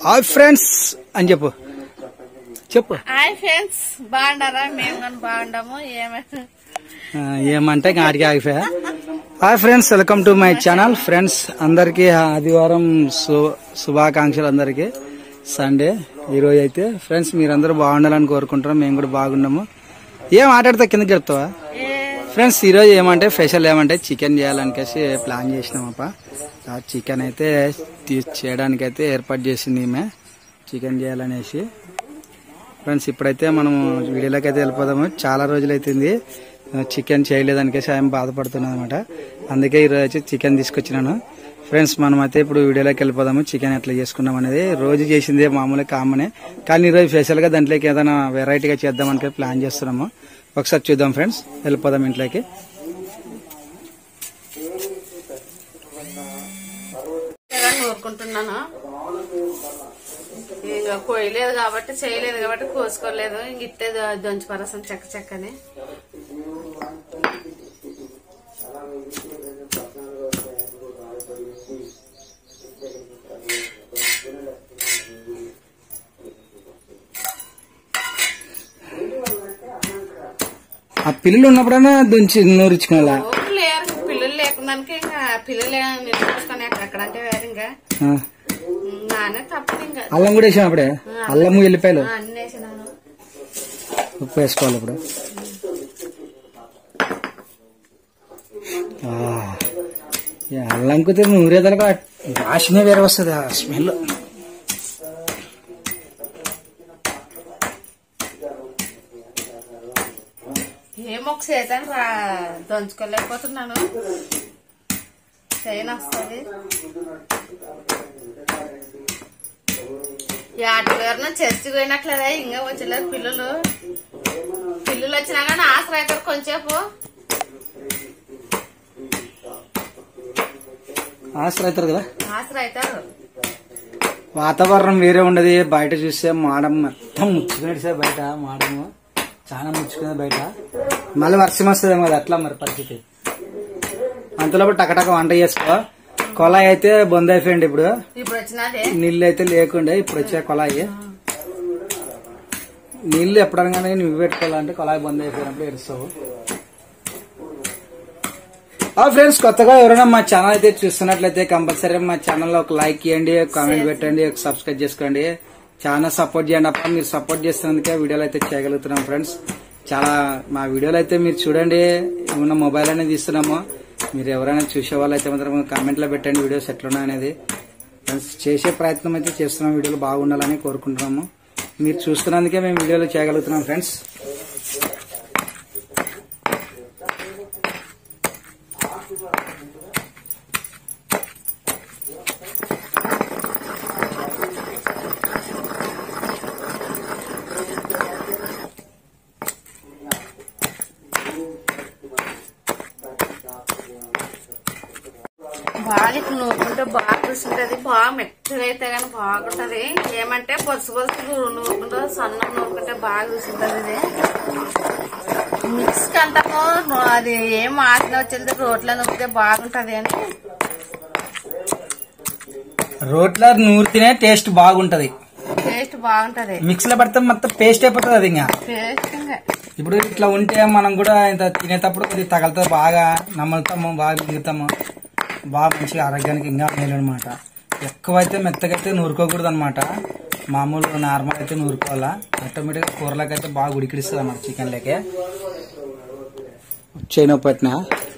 Hi friends అని చెప్పు చెప్పు హాయ్ ఫ్రెండ్స్ బాగుండారా మేము కానీ బాగుండాము ఏమే ఆ, ఏమంటే ఇంకా ఆడికి ఆగిపోయా hi friends welcome to my channel friends అందరికీ ఆదివారం శు- శుభాకాంక్షలు అందరికీ సండే ఈరోజు అయితే ఫ్రెండ్స్ మీరందరూ బాగుండాలని కోరుకుంటున్నాం మేము కూడా బాగున్నాము ఏం ఆటాడితే కిందకి చెప్తావా ఫ్రెండ్స్ ఈరోజు ఏమంటే స్పెషల్ ఏమంటే చికెన్ చేయాలనికేసి ప్లాన్ చేసినామప్ప ఆ చికెన్ అయితే తీ- చేయడానికైతే ఏర్పాటు చేసింది ఈమె చికెన్ చేయాలనేసి ఫ్రెండ్స్ ఇప్పుడైతే మనం వీడియోలోకి అయితే వెళ్ళిపోదాము చాలా రోజులు అవుతుంది చికెన్ చేయలేదనికేసి ఆయన బాధపడుతున్నాను అనమాట అందుకే ఈరోజు వచ్చి చికెన్ తీసుకొచ్చినాను ఫ్రెండ్స్ మనం అయితే ఇప్పుడు వీడియోలోకి వెళ్ళిపోదాము చికెన్ ఎట్లా చేసుకున్నాం అనేది రోజు చేసిందే మామూలుగా కామనే కానీ ఈరోజు స్పెషల్ గా దాంట్లోకి ఏదైనా వెరైటీగా చేద్దాం అనుకే ప్లాన్ చేస్తున్నాము ఒకసారి చూద్దాం ఫ్రెండ్స్ వెళ్ళిపోదాం ఇంట్లోకి నూరుకుంటున్నాను ఇంకా కోయలేదు కాబట్టి చేయలేదు కాబట్టి కోసుకోలేదు ఇంక ఇట్టే దొంచి పరసం చెక్క చెక్కని ఆ పిల్లలు ఉన్నప్పుడైనా దుంచి నూరించుకోవాలా ఊరు లేరు పిల్లలు లేకున్నానికి ఇంకా పిల్లలు నిలుచుకొని ఎక్కడంటే వేరు ఇంకా ఆ. నానే తప్పదు ఇంకా అల్లం కూడా వేసాం అప్పుడే అల్లము ఎల్లిపాయలు ఆ, అన్నీ వేసినాను ఉప్పు వేసుకోవాలి ఇప్పుడు ఆ, ఈ అల్లం కుతే నూరేదలుగా వాసనే వేరే వస్తుంది ఆ స్మెల్ ఏమో ఒక చేతాను రా దంచుకోలేకపోతున్నాను చైన్ వస్తుంది యాటగారిన చర్చి పోయినట్లేదా ఇంకా వచ్చలేదు పిల్లలు పిల్లలు వచ్చినా కానీ ఆసరా అవుతారు కొంచెంసేపు ఆసర అవుతారు కదా ఆసరా అవుతారు వాతావరణం వేరే ఉండదు బయట చూస్తే మాడం మొత్తం ముచ్చుకునేది సార్ బయట మాడము చాలా ముచ్చుకునేది బయట మళ్ళీ వర్షం వస్తుంది కదా అట్లా మరి పరిస్థితి అంతలో టకటక వంట చేసుకో కొలాయి అయితే బొంద అయిపోయింది ఇప్పుడు ఇప్పుడు వచ్చినదే నీళ్ళు అయితే లేకుండే ఇప్పుడు వచ్చే కొలాయి నీళ్లు ఎప్పుడైనా నువ్వు పెట్టుకోవాలంటే కొలాయి బంద్ అయిపోయినప్పుడు ఎరుస్తావు ఆ ఫ్రెండ్స్ కొత్తగా ఎవరైనా మా ఛానల్ అయితే చూస్తున్నట్లయితే కంపల్సరీ మా ఛానల్ లో ఒక లైక్ ఇవ్వండి ఒక కామెంట్ పెట్టండి ఒక సబ్స్క్రైబ్ చేసుకోండి చాలా సపోర్ట్ చేయండి అప్ప మీరు సపోర్ట్ చేస్తున్నందుకే వీడియోలు అయితే చేయగలుగుతున్నాం ఫ్రెండ్స్ చాలా మా వీడియోలు అయితే మీరు చూడండి ఏమన్నా మొబైల్ అనేది ఇస్తున్నాము మీరు ఎవరైనా చూసే వాళ్ళు అయితే మాత్రం కామెంట్ లో పెట్టండి వీడియోస్ ఎట్లున్నాయి అనేది ఫ్రెండ్స్ చేసే ప్రయత్నం అయితే చేస్తున్నాం వీడియోలు బాగుండాలని కోరుకుంటున్నాము మీరు చూస్తున్నందుకే మేము వీడియోలు చేయగలుగుతున్నాం ఫ్రెండ్స్ బాగా ఇట్లా నూరుకుంటే బాగా కూర్చుంటది బాగా మెత్తగా అయితే కానీ బాగుంటది ఏమంటే పొరుసు పొరుసు నూరుకుంటే సన్నం నూరుకుంటే బాగా కూర్చుంటది ఇది మిక్స్ కంటాము అది ఏం వాసన వచ్చింది రోట్లో నూరితే బాగుంటది అని రోట్లో నూరితేనే టేస్ట్ బాగుంటది టేస్ట్ బాగుంటది మిక్స్ లో పడితే మొత్తం పేస్ట్ అయిపోతుంది అది ఇంకా టేస్ట్ ఇంకా ఇప్పుడు ఇట్లా ఉంటే మనం కూడా ఇంత తినేటప్పుడు కొద్దిగా తగలుతుంది బాగా నమ్మలుతాము బాగా మిగుతాము బాగా మంచిగా ఆరోగ్యానికి ఇంకా మేలు అనమాట ఎక్కువైతే మెత్తగైతే నూరుకోకూడదు అనమాట మామూలు నార్మల్ అయితే నూరుకోవాలా ఆటోమేటిక్గా కూరలకి అయితే బాగా ఉడికిడిస్తుంది అన్నమాట చికెన్ లేకే చైనా పట్టిన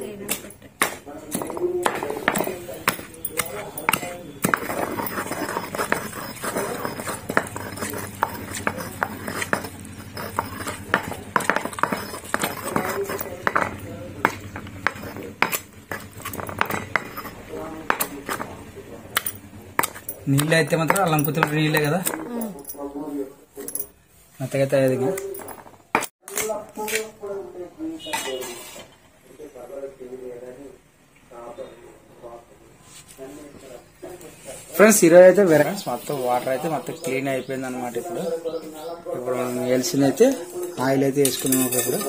నీళ్ళు అయితే మాత్రం అల్లం కుతులు నీళ్ళే కదా మెత్తగైతే అయ్యేది ఇంకా. ఫ్రెండ్స్ ఈరోజు అయితే వేరే మొత్తం వాటర్ అయితే మొత్తం క్లీన్ అయిపోయింది అనమాట ఇప్పుడు ఇప్పుడు మనం వేయాల్సింది అయితే ఆయిల్ అయితే వేసుకున్నాం ఇప్పుడు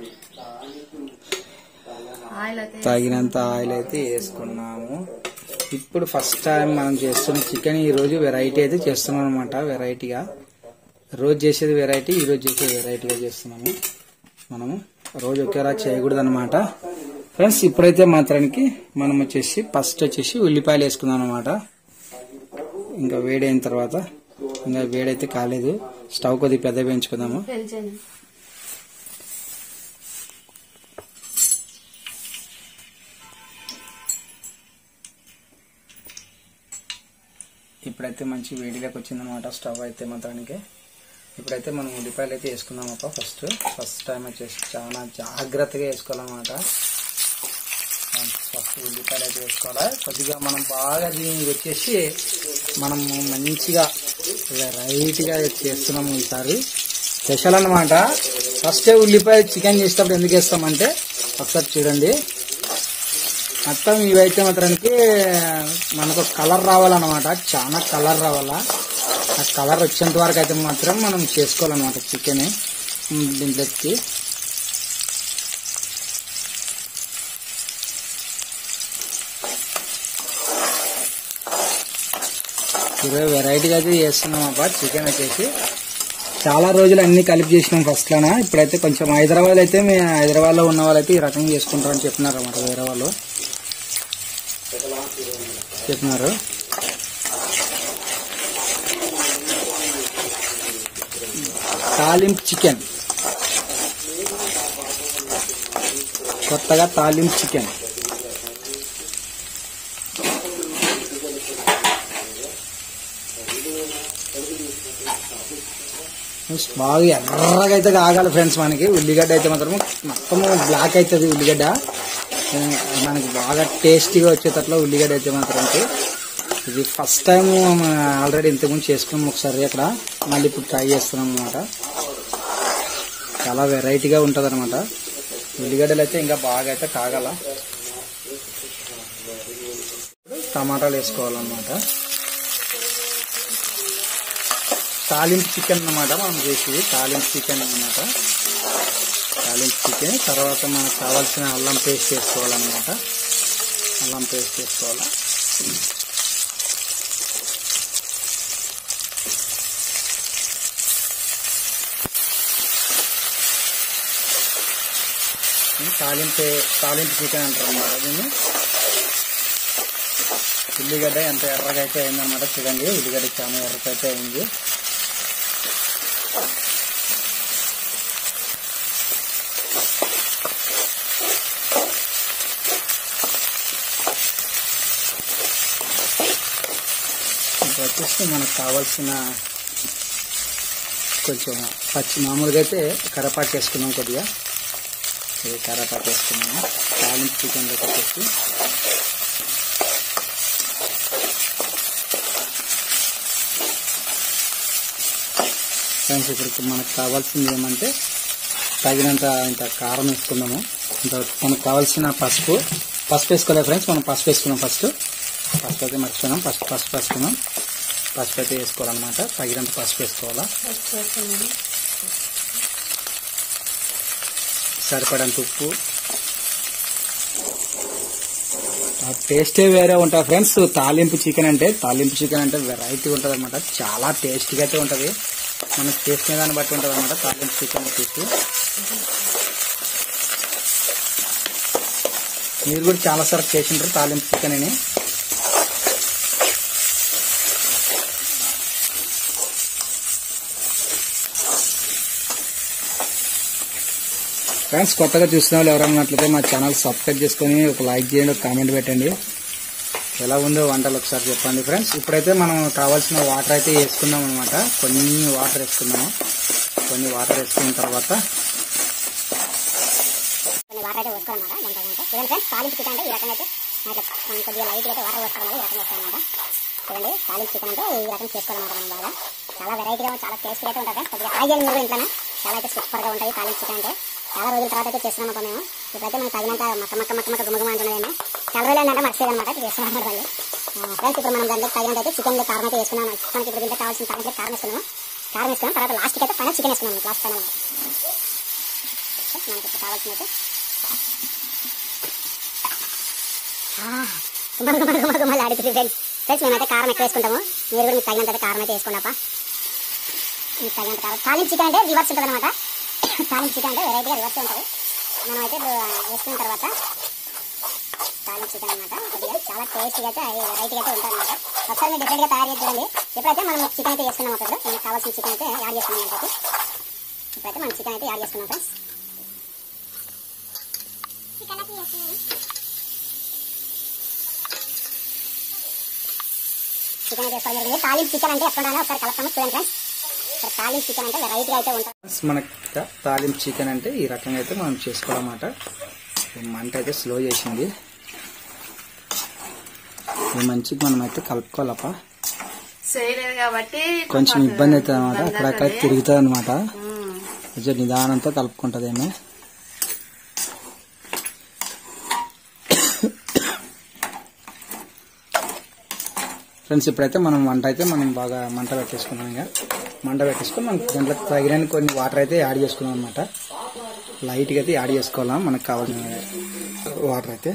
ఆయిల్ అయితే తగినంత ఆయిల్ అయితే వేసుకున్నాము ఇప్పుడు ఫస్ట్ టైం మనం చేస్తున్న చికెన్ ఈ రోజు వెరైటీ అయితే చేస్తున్నాం అనమాట వెరైటీగా రోజు చేసేది వెరైటీ ఈ రోజు చేసేది వెరైటీగా చేస్తున్నాము మనము రోజు ఒకేలా చేయకూడదు అనమాట ఫ్రెండ్స్ ఇప్పుడైతే మాత్రానికి మనం వచ్చేసి ఫస్ట్ వచ్చేసి ఉల్లిపాయలు వేసుకుందాం అనమాట ఇంకా వేడైన తర్వాత ఇంకా వేడైతే కాలేదు స్టవ్ కొద్దిగా పెద్ద పెంచుకుందాము పెంచండి ఇప్పుడైతే మంచి వేడిలోకి వచ్చిందనమాట స్టవ్ అయితే మాత్రానికి ఇప్పుడైతే మనం ఉల్లిపాయలు అయితే వేసుకుందామప్ప ఫస్ట్ ఫస్ట్ టైం వచ్చేసి చాలా జాగ్రత్తగా వేసుకోవాలన్నమాట ఫస్ట్ ఉల్లిపాయలు అయితే వేసుకోవాలి కొద్దిగా మనం బాగా దీన్ని వచ్చేసి మనం మంచిగా వెరైటీగా చేస్తున్నాము ఈసారి స్పెషల్ అన్నమాట ఫస్ట్ ఉల్లిపాయ చికెన్ చేసేటప్పుడు ఎందుకు వేస్తామంటే ఒకసారి చూడండి మొత్తం ఇవైతే మాత్రానికి మనకు కలర్ రావాలన్నమాట చాలా కలర్ రావాలా ఆ కలర్ వచ్చేంత వరకు అయితే మాత్రం మనం చేసుకోవాలన్నమాట చికెన్ దీంట్లోకి ఇరవై వెరైటీగా అయితే చేస్తున్నాం అబ్బా చికెన్ వచ్చేసి చాలా రోజులు అన్ని కలిపి చేసినాం ఫస్ట్ లోన ఇప్పుడైతే కొంచెం హైదరాబాద్ అయితే మేము హైదరాబాద్ లో ఉన్న వాళ్ళైతే ఈ రకంగా చేసుకుంటారని చెప్పినారు అన్నమాట వేరే వాళ్ళు చెప్పినారు తాలింపు చికెన్ కొత్తగా తాలింపు చికెన్ బాగా ఎర్రగా అయితే కాగాలి ఫ్రెండ్స్ మనకి ఉల్లిగడ్డ అయితే మాత్రం మొత్తం బ్లాక్ అవుతుంది ఉల్లిగడ్డ ఆ, మనకి బాగా టేస్టీగా వచ్చేటట్లు ఉల్లిగడ్డ అయితే మాత్రం ఇది ఫస్ట్ టైం ఆల్రెడీ ఇంతకుముందు చేసుకున్నాం ఒకసారి అక్కడ మళ్ళీ ఇప్పుడు ట్రై చేస్తున్నాం అనమాట చాలా వెరైటీగా ఉంటుంది అనమాట ఉల్లిగడ్డలు అయితే ఇంకా బాగా అయితే కాగల టమాటాలు వేసుకోవాలన్నమాట తాలింపు చికెన్ అన్నమాట మనం చేసేది తాలింపు చికెన్ అన్నమాట తాలింపు చికెన్ తర్వాత మనకు కావాల్సిన అల్లం పేస్ట్ చేసుకోవాలన్నమాట అల్లం పేస్ట్ చేసుకోవాలి ఇది తాలింపు తాలింపు చికెన్ అంటారు అన్నమాట దీన్ని ఉల్లిగడ్డ ఎంత ఎర్రగా అయితే అయిందన్నమాట చూడండి ఉల్లిగడ్డ చాలా ఎర్రగా అయితే అయింది ఇంకా వచ్చేసి మనకు కావాల్సిన కొంచెం పచ్చి మామూలుగా అయితే కరపాకు వేసుకున్నాం కొద్దిగా ఇది కరపాకు వేసుకున్నాము తాలింపు చికెన్లోకి వచ్చేసి ఫ్రెండ్స్ ఇప్పుడు మనకు కావాల్సింది ఏమంటే తగినంత ఇంత కారం వేసుకుందాము ఇంత మనకు కావాల్సిన పసుపు పసుపు వేసుకోలేదు ఫ్రెండ్స్ మనం పసుపు వేసుకున్నాం ఫస్ట్ పసుపు అయితే మర్చిపోయినాం ఫస్ట్ పసుపు వేసుకున్నాం పసుపు అయితే వేసుకోవాలన్నమాట తగినంత పసుపు వేసుకోవాలా వచ్చేస్తున్నాను సరిపడంత ఉప్పు ఆ టేస్టే వేరే ఉంటుంది ఫ్రెండ్స్ తాలింపు చికెన్ అంటే తాలింపు చికెన్ అంటే వెరైటీ ఉంటుంది అనమాట చాలా టేస్టీగా అయితే ఉంటుంది మనకు చేసుకునే దాన్ని బట్టి ఉంటుంది అనమాట తాలింపు చికెన్ వచ్చేసి మీరు కూడా చాలా సార్లు చేసింటారు తాలింపు చికెన్ అని ఫ్రెండ్స్ కొత్తగా చూస్తున్న వాళ్ళు ఎవరైనా ఉన్నట్లయితే మా ఛానల్ సబ్స్క్రైబ్ చేసుకొని ఒక లైక్ చేయండి ఒక కామెంట్ పెట్టండి ఎలా ఉందో వంటలు ఒకసారి చెప్పండి ఫ్రెండ్స్ ఇప్పుడైతే మనం కావాల్సిన వాటర్ అయితే వేసుకున్నాం అనమాట కొన్ని వాటర్ వేసుకున్నాము కొన్ని వాటర్ వేసుకున్న తర్వాత కొన్ని వాటర్ అయితే పోసుకోవాలన్నమాట గంట గంట చూడండి ఫ్రెండ్స్ తాలింపు చికెన్ అంటే ఈ రకంగా అయితే మనకి మనం కొద్దిగా లైట్ అయితే వాటర్ పోసుకోవాలి ఈ రకంగా వస్తాయన్నమాట చూడండి తాలింపు చికెన్ అంటే ఈ రకంగా చేసుకోవాలన్నమాట మనం బాగా చాలా వెరైటీగా చాలా టేస్ట్గా అయితే ఉంటుంది ఫ్రెండ్స్ కొద్దిగా ట్రై చేయండి మీరు ఇంట్లో చాలా అయితే సూపర్గా ఉంటుంది తాలింపు చికెన్ అంటే చాలా రోజుల తర్వాత అయితే చేస్తున్నాం అబ్బా మేము ఇప్పుడైతే మనకు తగినంత మక్క మక్క మక్క మక్క గుమగుమ అంటున్నాయి చాలా రోజులు ఏంటంటే మర్చిపోయి అనమాట చేస్తున్నాం అన్నమాట వాళ్ళు ఫ్రెండ్స్ ఇప్పుడు మనం దాంట్లో తగినంత అయితే చికెన్ కారం అయితే వేసుకున్నాం మనకి ఇప్పుడు దీంట్లో కావాల్సిన తాలింపు కారం వేసుకున్నాము కారం వేసుకున్నాం తర్వాత లాస్ట్కి అయితే పైన చికెన్ వేసుకున్నాం లాస్ట్ పైన మనకి ఇప్పుడు కావాల్సిన అయితే గుమ్మ గుమ్మ గుమ్మ గుమ్మలు ఆడుతుంది ఫ్రెండ్స్ ఫ్రెండ్స్ మేమైతే కారం ఎక్కువ వేసుకుంటాము మీరు కూడా మీకు తగినంత అయితే కారం అయితే వేసుకోండి మీకు తగినంత కారం తాలింపు చికెన్ అంటే రివర్స్ ఉంటుంది అనమాట తాలింపు చికెన్ అంటే వెరైటీగా రివర్స్ ఉంటుంది మనం అయితే ఇప్పుడు వేసుకున్న తర్వాత తాలింపు చికెన్ అనమాట కొద్దిగా చాలా టేస్టీగా అయితే వెరైటీగా అయితే ఉంటుంది అనమాట ఒకసారి మీరు డిఫరెంట్గా తయారు చేసి చూడండి ఎప్పుడైతే మనం చికెన్ అయితే వేసుకున్నాం అప్పుడు మనకు కావాల్సిన చికెన్ అయితే యాడ్ చేసుకున్నాం మనకి ఇప్పుడైతే మనం చికెన్ అయితే యాడ్ చేసుకున్నాం ఫ్రెండ్స్ చికెన్ అయితే వేసుకున్నాం చికెన్ అయితే వేసుకోవడం జరిగింది తాలింపు చికెన్ అంటే ఎక్కడ ఒకసారి కలుపుతాము చూడండి ఫ్రెండ్స్ ఇక్కడ తాలింపు చికెన్ అంటే వెరైటీగా అయితే ఉంటుంది ఫ్రెండ్స్ మనకి తాలింపు చికెన్ అంటే ఈ రకంగా అయితే మనం చేసుకోవాలన్నమాట ఈ మంట అయితే స్లో చేసింది ఇది మంచిగా మనం అయితే కలుపుకోవాలప్ప చేయలేదు కాబట్టి కొంచెం ఇబ్బంది అవుతుంది అనమాట అక్కడక్కడ తిరుగుతుంది అనమాట ఉమ్. కొంచెం నిదానంతో కలుపుకుంటుంది ఏమో ఫ్రెండ్స్ ఇప్పుడైతే మనం వంట అయితే మనం బాగా మంట పెట్టేసుకున్నాం ఇక మంట పెట్టేసుకొని మనం దాంట్లో తగిన కొన్ని వాటర్ అయితే యాడ్ చేసుకున్నాం అనమాట లైట్గా అయితే యాడ్ చేసుకోవాలా మనకు కావాల్సిన వాటర్ అయితే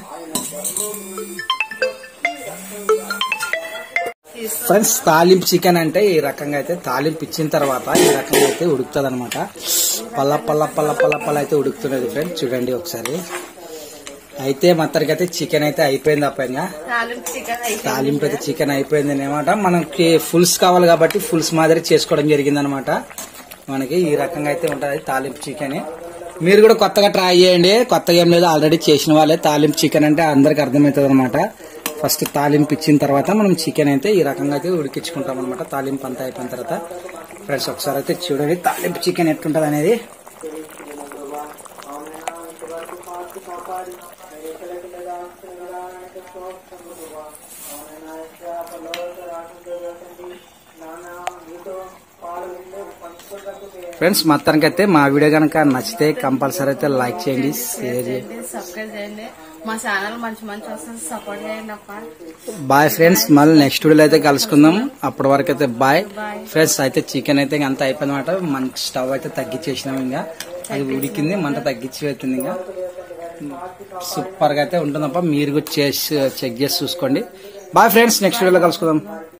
ఫ్రెండ్స్ తాలింపు చికెన్ అంటే ఈ రకంగా అయితే తాలింపు ఇచ్చిన తర్వాత ఈ రకంగా అయితే ఉడుకుతుంది అనమాట పల్ల పల్ల పల్ల పల్ల పల్ల అయితే ఉడుకుతున్నది ఫ్రెండ్స్ చూడండి ఒకసారి అయితే మొత్తానికి అయితే చికెన్ అయితే అయిపోయింది అప్పంగా తాలింపు చికెన్ తాలింపు అయితే చికెన్ అయిపోయింది అనమాట మనకి ఫుల్స్ కావాలి కాబట్టి ఫుల్స్ మాదిరి చేసుకోవడం జరిగింది అనమాట మనకి ఈ రకంగా అయితే ఉంటుంది తాలింపు చికెన్ మీరు కూడా కొత్తగా ట్రై చేయండి కొత్తగా ఏం లేదు ఆల్రెడీ చేసిన వాళ్ళే తాలింపు చికెన్ అంటే అందరికి అర్థమవుతుంది అనమాట ఫస్ట్ తాలింపు ఇచ్చిన తర్వాత మనం చికెన్ అయితే ఈ రకంగా అయితే ఉడికించుకుంటాం అనమాట తాలింపు అంతా అయిపోయిన తర్వాత ఫ్రెండ్స్ ఒకసారి అయితే చూడండి తాలింపు చికెన్ ఎట్లుంటది అనేది ఫ్రెండ్స్ మొత్తానికి అయితే మా వీడియో కనుక నచ్చితే కంపల్సరీ అయితే లైక్ చేయండి షేర్ చేయండి చేయండి సబ్స్క్రైబ్ చేయండి మా ఛానల్ మంచి మంచి వస్తుంది సపోర్ట్ చేయండి అప్ప బాయ్ ఫ్రెండ్స్ మళ్ళీ నెక్స్ట్ వీడియోలో అయితే కలుసుకుందాం అప్పటి వరకు అయితే బాయ్ Bye. ఫ్రెండ్స్ అయితే చికెన్ అయితే అంత అయిపోయింది అనమాట మంచి స్టవ్ అయితే తగ్గించేసినాం ఇంకా అది ఉడికింది మంట తగ్గించి అవుతుంది ఇంకా సూపర్ గా అయితే ఉంటుందప్ప మీరు కూడా చేసి చెక్ చేసి చూసుకోండి బాయ్ ఫ్రెండ్స్ నెక్స్ట్ వీడియోలో కలుసుకుందాం